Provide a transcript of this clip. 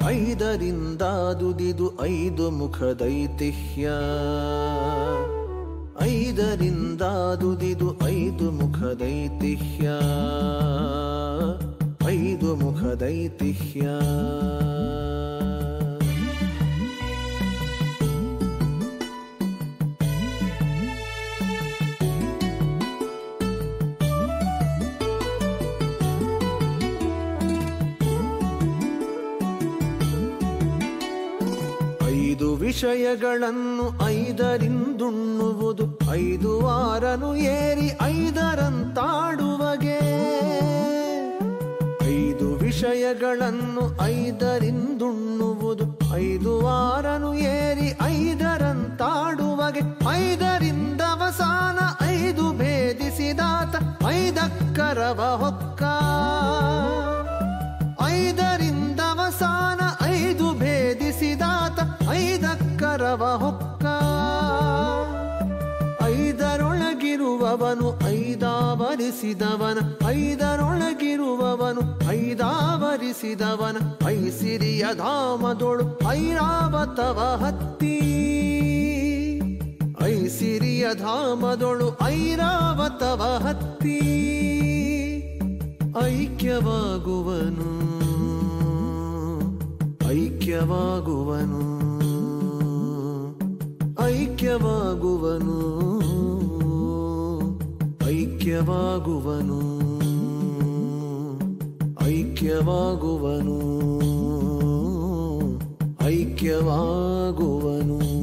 ಐದರಿಂದ ದುದಿದು ಐದು ಮುಖದೈತಿಹ್ಯ ಐದರಿಂದ ದುದಿದು ಐದು ಮುಖದೈತಿಹ್ಯ ಐದು ಮುಖದೈತಿಹ್ಯ ಐದು ವಿಷಯಗಳನ್ನು ಐದರಿಂದುಣ್ಣುವುದು ಐದು ವಾರನು ಏರಿ ಐದರಂತಾಡುವಗೆ ಐದು ವಿಷಯಗಳನ್ನು ಐದರಿಂದುಣ್ಣುವುದು ಐದು ವಾರನು ಏರಿ ಐದರಂತಾಡುವಗೆ ಐದರಿಂದ ಅವಸಾನ ಐದು ಭೇದಿಸಿದಾತ ಐದಕ್ಕರವ ಹೊಕ್ಕ ಐದರಿಂದ ಅವಸಾನ ಐದು ಭೇದಿಸಿದಾತ ಐದಕ್ಕರವ ಹೊಕ್ಕ ಐದರೊಳಗಿರುವವನು ಐದಾವರಿಸಿದವನ ಐದರೊಳಗಿರುವವನು ಐದಾವರಿಸಿದವನ ಐಸಿರಿಯ ಧಾಮದೊಳು ಐರಾವತವ ಹತ್ತಿ ಐಸಿರಿಯ ಧಾಮದೊಳು ಐರಾವತವ ಹತ್ತಿ ಐಕ್ಯವಾಗುವನು ಐಕ್ಯವಾಗುವನು ಐಕ್ಯವಾಗುವನು ಐಕ್ಯವಾಗುವನು ಐಕ್ಯವಾಗುವನು ಐಕ್ಯವಾಗುವನು